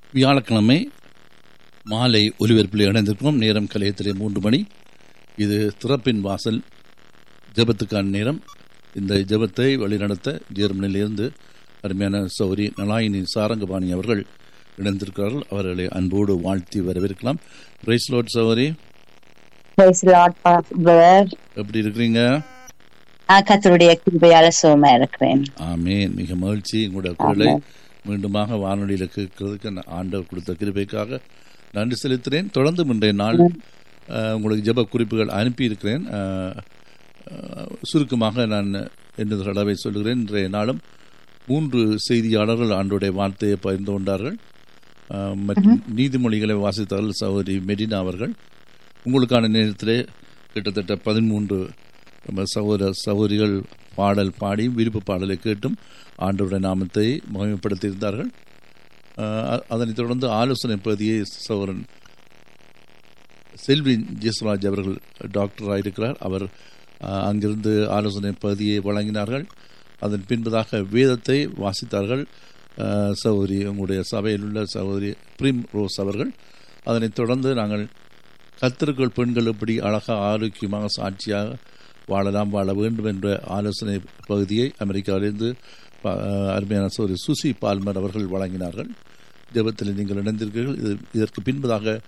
வியாழக்கிழமை மாலை ஒலிபரப்பில் இணைந்திருக்கிறோம் நேரம் கலையத்திலே மூன்று மணி இது திறப்பின் வாசல் ஜெபத்துக்கான நேரம் இந்த ஜெபத்தை வழிநடத்த ஜெர்மனியிலிருந்து அருமையான சௌரி நலாயினி சாரங்கபாணி அவர்கள் இணைந்திருக்கிறார்கள் அவர்களை அன்போடு வாழ்த்தி வரவேற்கலாம் praise lord Sowri Praise the Lord, brother. எப்படி இருக்கிறீங்க நான் கத்தருடைய கிருபையால சுகமா இருக்கிறேன் ஆமே மிக மகிழ்ச்சி உங்களுடைய குரலை மீண்டுமாக வானொலியில் கேட்கறதுக்கு நான் ஆண்டவர் கொடுத்த கிருபைக்காக நன்றி செலுத்துகிறேன் தொடர்ந்து இன்றைய நாள் அஹ், உங்களுக்கு ஜெப குறிப்புகள் அனுப்பியிருக்கிறேன் அஹ், அஹ், சுருக்கமாக நான் என்ன தடவை சொல்லுகிறேன் இன்றைய நாளும் மூன்று செய்தியாளர்கள் ஆண்டுடைய வார்த்தையை பகிர்ந்து கொண்டார்கள் அஹ், மற்றும் நீதிமொழிகளை வாசித்தார்கள் சகோதரி மெடினா அவர்கள் உங்களுக்கான நேரத்திலே கிட்டத்தட்ட பதிமூன்று நம்ம சகோதர சகோதரிகள் பாடல் பாடி விருப்ப பாடலை கேட்டும் ஆண்டவருடைய நாமத்தை மகிமைப்படுத்தியிருந்தார்கள் அஹ் அ- அதனைத் தொடர்ந்து ஆலோசனை பகுதியை சகோதரன் செல்வி ஜெஸ்ராஜ் அவர்கள் டாக்டர் இருக்கிறார் அவர் அஹ், அங்கிருந்து ஆலோசனை பகுதியை வழங்கினார்கள் அதன் பின்பதாக வேதத்தை வாசித்தார்கள் அஹ், சகோதரி உங்களுடைய சபையில் உள்ள சகோதரி பிரிம் ரோஸ் அவர்கள் அதனைத் தொடர்ந்து நாங்கள் கத்திற்குள் பெண்கள் எப்படி அழகாக ஆரோக்கியமாக சாட்சியாக வாழலாம் வாழ வேண்டும் என்ற ஆலோசனை பகுதியை அமெரிக்காவிலிருந்து ப- அஹ், அருமையான சோதரி சுசி பால்மர் அவர்கள் வழங்கினார்கள் ஜெபத்தில் நீங்கள் இணைந்திருக்கிறீர்கள் இது இதற்கு பின்பதாக